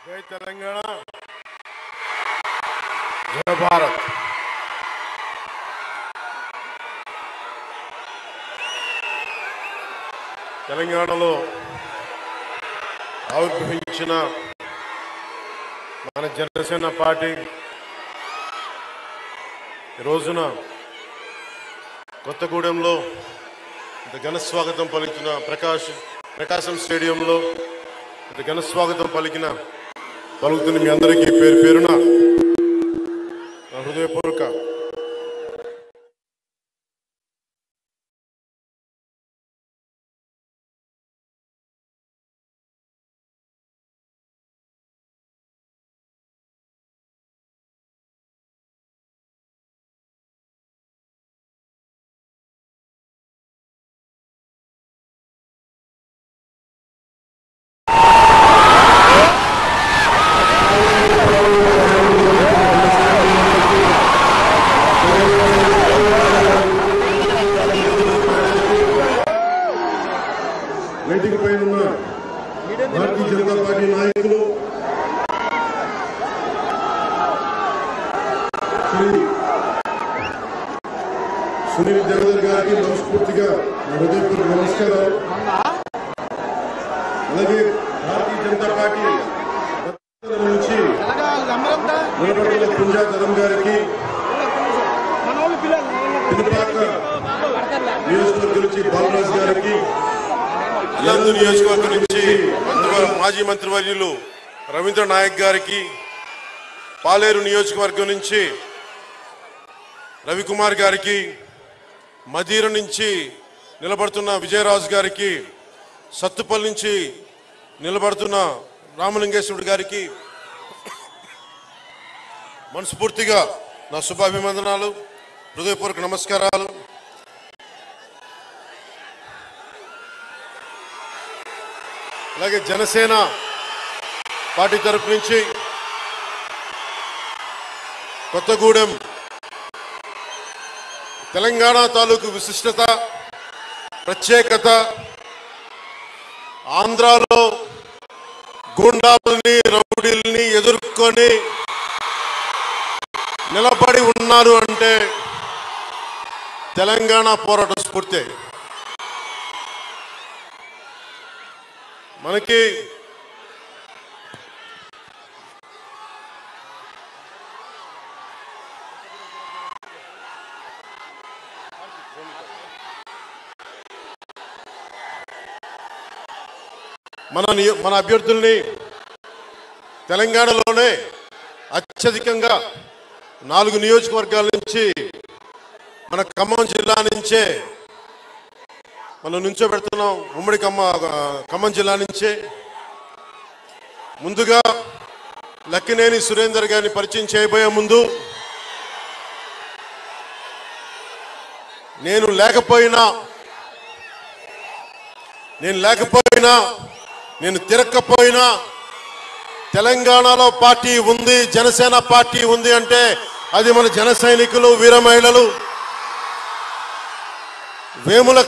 జై తెలంగాణ జయ భారత్ తెలంగాణలో ఆవిర్భవించిన మన జనసేన పార్టీ ఈ రోజున కొత్తగూడెంలో ఇంత ఘన స్వాగతం పలికిన ప్రకాష్ ప్రకాశం స్టేడియంలో ఇంత ఘన స్వాగతం పలికిన పలుకుతున్న మీ అందరికీ పేరు పేరున నా హృదయపూర్వక వేదిక పైన ఉన్న భారతీయ జనతా పార్టీ నాయకులు శ్రీ సునీల్ జగదర్ గారికి మనస్ఫూర్తిగా నా హృదయపూర్వక నమస్కారాలు అలాగే భారతీయ జనతా పార్టీ దత్తల నుంచి నిలబడిన పుంజా ధరం గారికి పినపాక నియోజకవర్గం నుంచి బాలరాజు గారికి ఇల్లందు నియోజకవర్గం నుంచి మంత్రివర్- మాజీ మంత్రివర్యులు రవీంద్ర నాయక్ గారికి పాలేరు నియోజకవర్గం నుంచి రవికుమార్ గారికి మదీర నుంచి నిలబడుతున్న విజయరాజు గారికి సత్తుపల్లి నుంచి నిలబడుతున్న రామలింగేశ్వరుడు గారికి మనస్ఫూర్తిగా నా శుభాభివందనాలు హృదయపూర్వక నమస్కారాలు అలాగే జనసేన పార్టీ తరపు నుంచి కొత్తగూడెం తెలంగాణ తాలూకు విశిష్టత ప్రత్యేకత ఆంధ్రాలో గూండాలని రౌడీల్ని ఎదుర్కొని నిలబడి ఉన్నారు అంటే తెలంగాణ పోరాట స్ఫూర్తి మనకి మన నియ- మన అభ్యర్థుల్ని తెలంగాణలోనే అత్యధికంగా నాలుగు నియోజకవర్గాల నుంచి మన ఖమ్మం జిల్లా నుంచే మనం నుంచోబెడుతున్నాం ఉమ్మడి ఖమ్మ ఖమ్మం జిల్లా నుంచే ముందుగా లక్కినేని సురేందర్ గారిని పరిచయం చేయబోయే ముందు నేను లేకపోయినా నేను లేకపోయినా నేను తిరగకపోయినా తెలంగాణలో పార్టీ ఉంది జనసేన పార్టీ ఉంది అంటే అది మన జన సైనికులు వీర మహిళలు వేముల